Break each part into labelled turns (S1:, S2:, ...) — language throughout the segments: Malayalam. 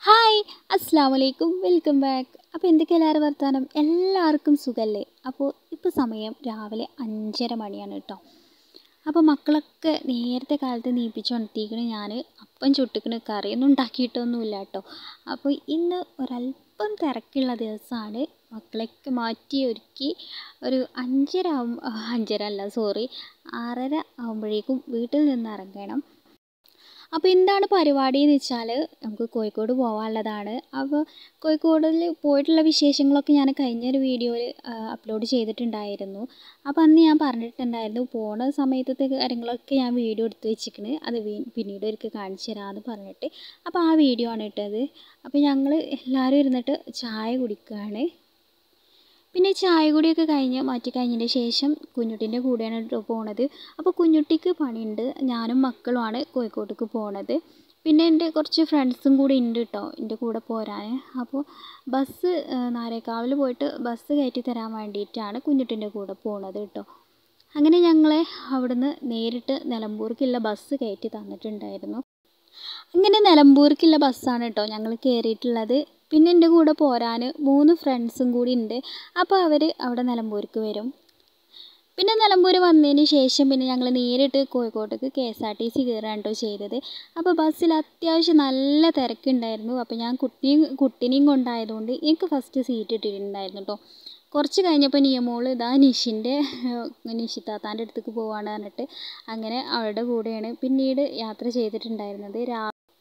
S1: ഹായ് അസ്സാം വലൈക്കും വെൽക്കം ബാക്ക് അപ്പോൾ എന്തൊക്കെ എല്ലാവരും വർത്താനം എല്ലാവർക്കും സുഖമല്ലേ അപ്പോൾ ഇപ്പോൾ സമയം രാവിലെ അഞ്ചര മണിയാണ് കേട്ടോ അപ്പോൾ മക്കളൊക്കെ നേരത്തെ കാലത്ത് നീപ്പിച്ച് ഉണർത്തിക്കണ് ഞാൻ അപ്പം ചുട്ടിക്കണ് കറിയൊന്നും ഉണ്ടാക്കിയിട്ടൊന്നുമില്ല കേട്ടോ അപ്പോൾ ഇന്ന് ഒരല്പം തിരക്കുള്ള ദിവസമാണ് മക്കളെയൊക്കെ മാറ്റി ഒരുക്കി ഒരു അഞ്ചര ആവും അഞ്ചര അല്ല സോറി ആറര ആകുമ്പോഴേക്കും വീട്ടിൽ നിന്ന് ഇറങ്ങണം അപ്പോൾ എന്താണ് പരിപാടി എന്ന് വെച്ചാൽ നമുക്ക് കോഴിക്കോട് പോകാനുള്ളതാണ് അപ്പോൾ കോഴിക്കോടിൽ പോയിട്ടുള്ള വിശേഷങ്ങളൊക്കെ ഞാൻ കഴിഞ്ഞൊരു വീഡിയോയിൽ അപ്ലോഡ് ചെയ്തിട്ടുണ്ടായിരുന്നു അപ്പോൾ അന്ന് ഞാൻ പറഞ്ഞിട്ടുണ്ടായിരുന്നു പോണ സമയത്തത്തെ കാര്യങ്ങളൊക്കെ ഞാൻ വീഡിയോ എടുത്ത് വെച്ചിരിക്കണ് അത് വീ- പിന്നീട് ഒരിക്കൽ കാണിച്ചു തരാമെന്ന് പറഞ്ഞിട്ട് അപ്പോൾ ആ വീഡിയോ ആണ് ഇട്ടത് അപ്പോൾ ഞങ്ങൾ എല്ലാവരും ഇരുന്നിട്ട് ചായ കുടിക്കുകയാണ് പിന്നെ ചായ കുടിയൊക്കെ കഴിഞ്ഞ് മാറ്റി കഴിഞ്ഞതിന് ശേഷം കുഞ്ഞുട്ടീൻ്റെ കൂടെയാണ് കേട്ടോ പോണത് അപ്പോൾ കുഞ്ഞുട്ടിക്ക് പണിയുണ്ട് ഞാനും മക്കളുമാണ് കോഴിക്കോട്ടേക്ക് പോണത് പിന്നെ എൻ്റെ കുറച്ച് ഫ്രണ്ട്സും കൂടി ഉണ്ട് കേട്ടോ എൻ്റെ കൂടെ പോരാൻ അപ്പോൾ ബസ് നാരേക്കാവിൽ പോയിട്ട് ബസ് കയറ്റി തരാൻ വേണ്ടിയിട്ടാണ് കുഞ്ഞുട്ടിൻ്റെ കൂടെ പോണത് കേട്ടോ അങ്ങനെ ഞങ്ങളെ അവിടുന്ന് നേരിട്ട് നിലമ്പൂർക്കുള്ള ബസ് കയറ്റി തന്നിട്ടുണ്ടായിരുന്നു അങ്ങനെ നിലമ്പൂർക്കുള്ള ബസ്സാണ് കേട്ടോ ഞങ്ങൾ കയറിയിട്ടുള്ളത് പിന്നെ എൻ്റെ കൂടെ പോരാൻ മൂന്ന് ഫ്രണ്ട്സും കൂടി ഉണ്ട് അപ്പോൾ അവർ അവിടെ നിലമ്പൂർക്ക് വരും പിന്നെ നിലമ്പൂർ വന്നതിന് ശേഷം പിന്നെ ഞങ്ങൾ നേരിട്ട് കോഴിക്കോട്ടേക്ക് K S R T C കയറുകയാണ് കേട്ടോ ചെയ്തത് അപ്പോൾ ബസ്സിൽ അത്യാവശ്യം നല്ല തിരക്കുണ്ടായിരുന്നു അപ്പോൾ ഞാൻ കുട്ടിയും കുട്ടീനെയും കൊണ്ടായതുകൊണ്ട് എനിക്ക് ഫസ്റ്റ് സീറ്റ് ഇട്ടിട്ടുണ്ടായിരുന്നു കേട്ടോ കുറച്ച് കഴിഞ്ഞപ്പോൾ നിയമോൾ ഇതാ നിഷിൻ്റെ നിഷിത്താത്താൻ്റെ അടുത്തേക്ക് പോവാണ് പറഞ്ഞിട്ട് അങ്ങനെ അവളുടെ കൂടെയാണ് പിന്നീട് യാത്ര ചെയ്തിട്ടുണ്ടായിരുന്നത് രാ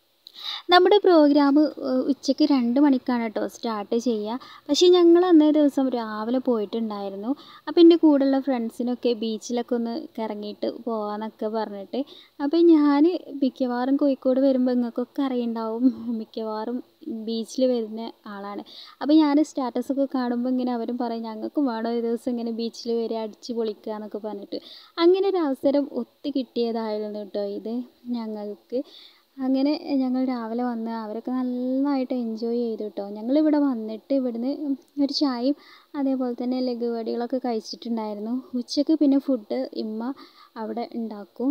S1: നമ്മുടെ പ്രോഗ്രാം ഉച്ചയ്ക്ക് രണ്ട് മണിക്കാണ് കേട്ടോ സ്റ്റാർട്ട് ചെയ്യുക പക്ഷേ ഞങ്ങൾ അന്നേ ദിവസം രാവിലെ പോയിട്ടുണ്ടായിരുന്നു അപ്പോൾ എൻ്റെ കൂടെയുള്ള ഫ്രണ്ട്സിനൊക്കെ ബീച്ചിലൊക്കെ ഒന്ന് കറങ്ങിയിട്ട് പോകാമെന്നൊക്കെ പറഞ്ഞിട്ട് അപ്പോൾ ഞാൻ മിക്കവാറും കോഴിക്കോട് വരുമ്പോൾ നിങ്ങൾക്കൊക്കെ അറിയുണ്ടാവും മിക്കവാറും ബീച്ചിൽ വരുന്ന ആളാണ് അപ്പോൾ ഞാൻ സ്റ്റാറ്റസൊക്കെ കാണുമ്പോൾ ഇങ്ങനെ അവരും പറയും ഞങ്ങൾക്കും വേണം ഒരു ദിവസം ഇങ്ങനെ ബീച്ചിൽ വരിക അടിച്ച് പൊളിക്കുക എന്നൊക്കെ പറഞ്ഞിട്ട് അങ്ങനെ ഒരു അവസരം ഒത്തു കിട്ടിയതായിരുന്നു കേട്ടോ ഇത് ഞങ്ങൾക്ക് അങ്ങനെ ഞങ്ങൾ രാവിലെ വന്ന് അവരൊക്കെ നന്നായിട്ട് എൻജോയ് ചെയ്തു കേട്ടോ ഞങ്ങളിവിടെ വന്നിട്ട് ഇവിടുന്ന് ഒരു ചായയും അതേപോലെ തന്നെ ലഘുകടികളൊക്കെ കഴിച്ചിട്ടുണ്ടായിരുന്നു ഉച്ചയ്ക്ക് പിന്നെ ഫുഡ് ഇമ്മ അവിടെ ഉണ്ടാക്കും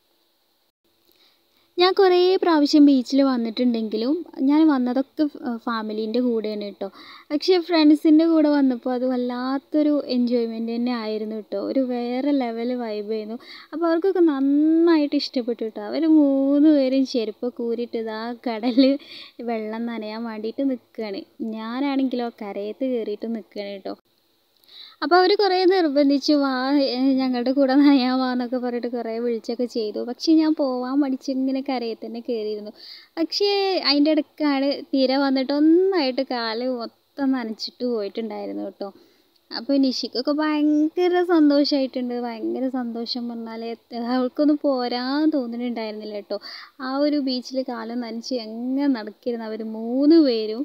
S1: ഞാൻ കുറേ പ്രാവശ്യം ബീച്ചിൽ വന്നിട്ടുണ്ടെങ്കിലും ഞാൻ വന്നതൊക്കെ ഫാമിലീൻ്റെ കൂടെയാണ് കേട്ടോ പക്ഷേ ഫ്രണ്ട്സിൻ്റെ കൂടെ വന്നപ്പോൾ അത് വല്ലാത്തൊരു എൻജോയ്മെൻറ്റ് തന്നെ ആയിരുന്നു കേട്ടോ ഒരു വേറെ ലെവൽ വൈബായിരുന്നു അപ്പോൾ അവർക്കൊക്കെ നന്നായിട്ട് ഇഷ്ടപ്പെട്ടു കേട്ടോ അവർ മൂന്ന് പേരും ചെരുപ്പൊക്കെ ഊരിയിട്ട് ഇതാ കടലിൽ വെള്ളം നനയാൻ വേണ്ടിയിട്ട് നിൽക്കുകയാണ് ഞാനാണെങ്കിലോ കരയത്ത് കയറിയിട്ട് നിൽക്കുകയാണ് കേട്ടോ അപ്പോൾ അവർ കുറേ നിർബന്ധിച്ചു വാ ഏഹ് ഞങ്ങളുടെ കൂടെ നനയാൻ വാ എന്നൊക്കെ പറഞ്ഞിട്ട് കുറേ വിളിച്ചൊക്കെ ചെയ്തു പക്ഷേ ഞാൻ പോവാൻ മടിച്ച് ഇങ്ങനെ കരയിൽ തന്നെ കയറിയിരുന്നു പക്ഷേ അതിൻ്റെ ഇടയ്ക്കാണ് തിര വന്നിട്ട് ഒന്നായിട്ട് കാല് മൊത്തം നനച്ചിട്ട് പോയിട്ടുണ്ടായിരുന്നു കേട്ടോ അപ്പോൾ നിഷിക്കൊക്കെ ഭയങ്കര സന്തോഷമായിട്ടുണ്ട് ഭയങ്കര സന്തോഷം പറഞ്ഞാൽ അവൾക്കൊന്നും പോരാൻ തോന്നുന്നുണ്ടായിരുന്നില്ല കേട്ടോ ആ ഒരു ബീച്ചിൽ കാലം നനച്ച് എങ്ങനെ നടക്കിയിരുന്നു അവർ മൂന്ന് പേരും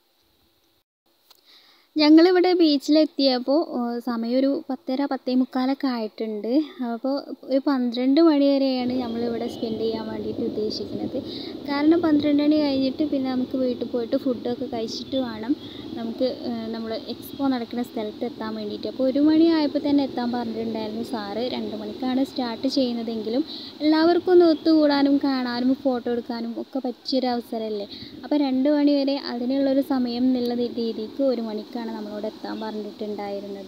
S1: ഞങ്ങളിവിടെ ബീച്ചിലെത്തിയപ്പോൾ സമയം ഒരു പത്തര പത്തേ മുക്കാലൊക്കെ ആയിട്ടുണ്ട് അപ്പോൾ ഒരു പന്ത്രണ്ട് മണി വരെയാണ് നമ്മളിവിടെ സ്പെൻഡ് ചെയ്യാൻ വേണ്ടിയിട്ട് ഉദ്ദേശിക്കുന്നത് കാരണം പന്ത്രണ്ട് മണി കഴിഞ്ഞിട്ട് പിന്നെ നമുക്ക് വീട്ടിൽ പോയിട്ട് ഫുഡൊക്കെ കഴിച്ചിട്ട് വേണം നമുക്ക് നമ്മൾ എക്സ്പോ നടക്കുന്ന സ്ഥലത്ത് എത്താൻ വേണ്ടിയിട്ട് അപ്പോൾ ഒരു മണി ആയപ്പോൾ തന്നെ എത്താൻ പറഞ്ഞിട്ടുണ്ടായിരുന്നു സാറ് രണ്ട് മണിക്കാണ് സ്റ്റാർട്ട് ചെയ്യുന്നതെങ്കിലും എല്ലാവർക്കും ഒന്ന് ഒത്തുകൂടാനും കാണാനും ഫോട്ടോ എടുക്കാനും ഒക്കെ പറ്റിയൊരു അവസരമല്ലേ അപ്പോൾ രണ്ട് മണി വരെ അതിനുള്ളൊരു സമയം എന്നുള്ള രീതിക്ക് ഒരു മണിക്കാണ് നമ്മളോട് എത്താൻ പറഞ്ഞിട്ടുണ്ടായിരുന്നത്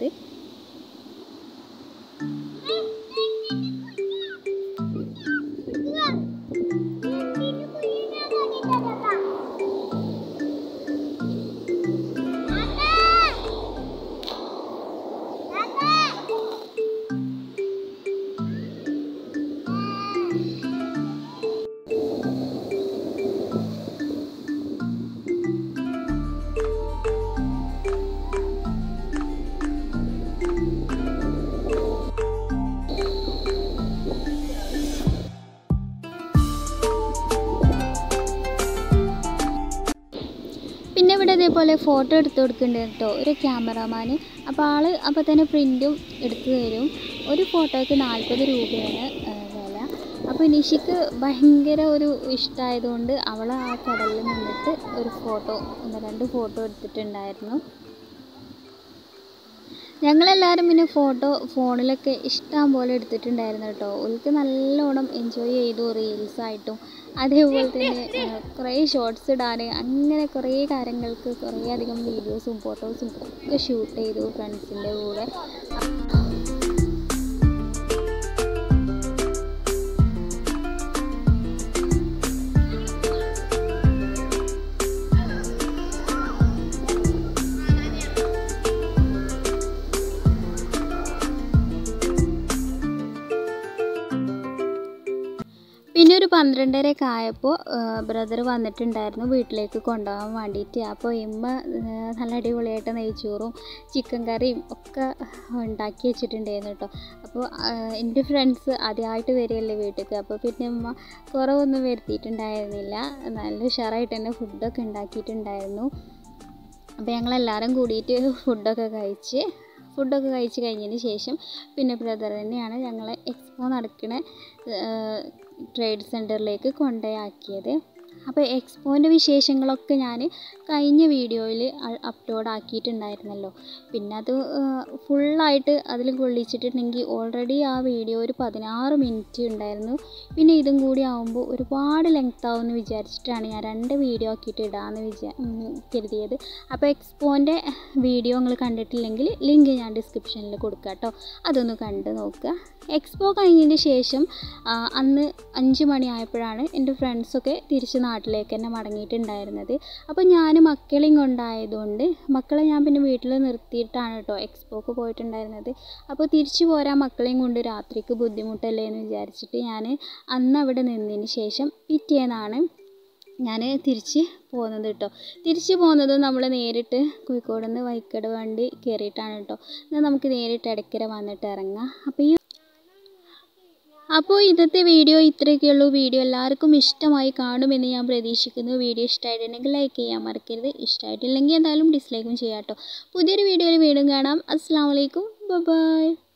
S1: പിന്നെ ഇവിടെ ഇതേപോലെ ഫോട്ടോ എടുത്ത് കൊടുക്കുന്നുണ്ട് കേട്ടോ ഒരു ക്യാമറാമാൻ അപ്പോൾ ആൾ അപ്പോൾ തന്നെ പ്രിൻറ്റും എടുത്തു തരും ഒരു ഫോട്ടോയ്ക്ക് നാൽപ്പത് രൂപയാണ് ആ, വില അപ്പോൾ നിഷിക്ക് ഭയങ്കര ഒരു ഇഷ്ടമായതുകൊണ്ട് അവൾ ആ കടലിൽ നിന്നിട്ട് ഒരു ഫോട്ടോ ഒന്ന് രണ്ട് ഫോട്ടോ എടുത്തിട്ടുണ്ടായിരുന്നു ഞങ്ങളെല്ലാവരും പിന്നെ ഫോട്ടോ ഫോണിലൊക്കെ ഇഷ്ടം പോലെ എടുത്തിട്ടുണ്ടായിരുന്നു കേട്ടോ ഓൾക്ക് നല്ലോണം എൻജോയ് ചെയ്തു റീൽസായിട്ടും അതേപോലെ തന്നെ ആ, കുറേ ഷോർട്സ് ഇടാൻ അങ്ങനെ കുറേ കാര്യങ്ങൾക്ക് കുറേ അധികം വീഡിയോസും ഫോട്ടോസും ഒക്കെ ഷൂട്ട് ചെയ്തു ഫ്രണ്ട്സിൻ്റെ കൂടെ പിന്നെ ഒരു പന്ത്രണ്ടരയൊക്കെ ആയപ്പോൾ ബ്രദർ വന്നിട്ടുണ്ടായിരുന്നു വീട്ടിലേക്ക് കൊണ്ടുപോകാൻ വേണ്ടിയിട്ട് അപ്പോൾ ഇമ്മ ആ, നല്ല അടിപൊളിയായിട്ട് നെയ്ച്ചോറും ചിക്കൻ കറിയും ഒക്കെ ഉണ്ടാക്കി വെച്ചിട്ടുണ്ടായിരുന്നു കേട്ടോ അപ്പോൾ ആ, എൻ്റെ ഫ്രണ്ട്സ് ആദ്യമായിട്ട് വരികയല്ലേ വീട്ടിലേക്ക് അപ്പോൾ പിന്നെ ഉമ്മ കുറവൊന്നും വരുത്തിയിട്ടുണ്ടായിരുന്നില്ല നല്ല ഉഷാറായിട്ട് തന്നെ ഫുഡൊക്കെ ഉണ്ടാക്കിയിട്ടുണ്ടായിരുന്നു അപ്പോൾ ഞങ്ങളെല്ലാവരും കൂടിയിട്ട് ഫുഡൊക്കെ കഴിച്ച് ഫുഡൊക്കെ കഴിച്ച് കഴിഞ്ഞതിന് ശേഷം പിന്നെ ബ്രദർ തന്നെയാണ് ഞങ്ങളെ എക്സ്പോ നടക്കുന്ന ട്രേഡ് സെൻറ്ററിലേക്ക് കൊണ്ടുപോയാക്കിയത് അപ്പോൾ എക്സ്പോൻ്റെ വിശേഷങ്ങളൊക്കെ ഞാൻ കഴിഞ്ഞ വീഡിയോയിൽ അപ്ലോഡ് ആക്കിയിട്ടുണ്ടായിരുന്നല്ലോ പിന്നെ അത് ഫുള്ളായിട്ട് അതിൽ കൊള്ളിച്ചിട്ടുണ്ടെങ്കിൽ ഓൾറെഡി ആ വീഡിയോ ഒരു പതിനാറ് മിനിറ്റ് ഉണ്ടായിരുന്നു പിന്നെ ഇതും കൂടി ആകുമ്പോൾ ഒരുപാട് ലെങ്ത് ആവുമെന്ന് വിചാരിച്ചിട്ടാണ് ഞാൻ രണ്ട് വീഡിയോ ആക്കിയിട്ട് ഇടാമെന്ന് വിചാ ഉം, കരുതിയത് അപ്പോൾ എക്സ്പോൻ്റെ വീഡിയോ നിങ്ങൾ കണ്ടിട്ടില്ലെങ്കിൽ ലിങ്ക് ഞാൻ ഡിസ്ക്രിപ്ഷനിൽ കൊടുക്കാം കേട്ടോ അതൊന്ന് കണ്ട് നോക്കുക എക്സ്പോ കഴിഞ്ഞതിന് ശേഷം ആ, അന്ന് അഞ്ച് മണിയായപ്പോഴാണ് എൻ്റെ ഫ്രണ്ട്സൊക്കെ തിരിച്ച് നാട്ടിലേക്ക് തന്നെ മടങ്ങിയിട്ടുണ്ടായിരുന്നത് അപ്പോൾ ഞാൻ മക്കളെയും കൊണ്ടായതുകൊണ്ട് മക്കളെ ഞാൻ പിന്നെ വീട്ടിൽ നിർത്തിയിട്ടാണ് കേട്ടോ എക്സ്പോക്ക് പോയിട്ടുണ്ടായിരുന്നത് അപ്പോൾ തിരിച്ചു പോരാൻ മക്കളെയും കൊണ്ട് രാത്രിക്ക് ബുദ്ധിമുട്ടല്ലേ എന്ന് വിചാരിച്ചിട്ട് ഞാൻ അന്ന് അവിടെ നിന്നതിന് ശേഷം പിറ്റേന്നാണ് ഞാൻ തിരിച്ച് പോകുന്നത് കേട്ടോ തിരിച്ച് പോകുന്നത് നമ്മൾ നേരിട്ട് കോഴിക്കോട് നിന്ന് വൈക്കട് വണ്ടി കയറിയിട്ടാണ് കേട്ടോ എന്നാൽ നമുക്ക് നേരിട്ട് ഇടയ്ക്കര വന്നിട്ട് ഇറങ്ങാം അപ്പോൾ ഈ അപ്പോൾ ഇന്നത്തെ വീഡിയോ ഇത്രയൊക്കെ ഉള്ളൂ വീഡിയോ എല്ലാവർക്കും ഇഷ്ടമായി കാണുമെന്ന് ഞാൻ പ്രതീക്ഷിക്കുന്നു വീഡിയോ ഇഷ്ടമായിട്ടുണ്ടെങ്കിൽ ലൈക്ക് ചെയ്യാൻ മറക്കരുത് ഇഷ്ടമായിട്ടില്ലെങ്കിൽ എന്തായാലും ഡിസ്ലൈക്കും ചെയ്യാം കേട്ടോ പുതിയൊരു വീഡിയോയിൽ വീണ്ടും കാണാം അസ്സാം വലൈക്കും ബൈ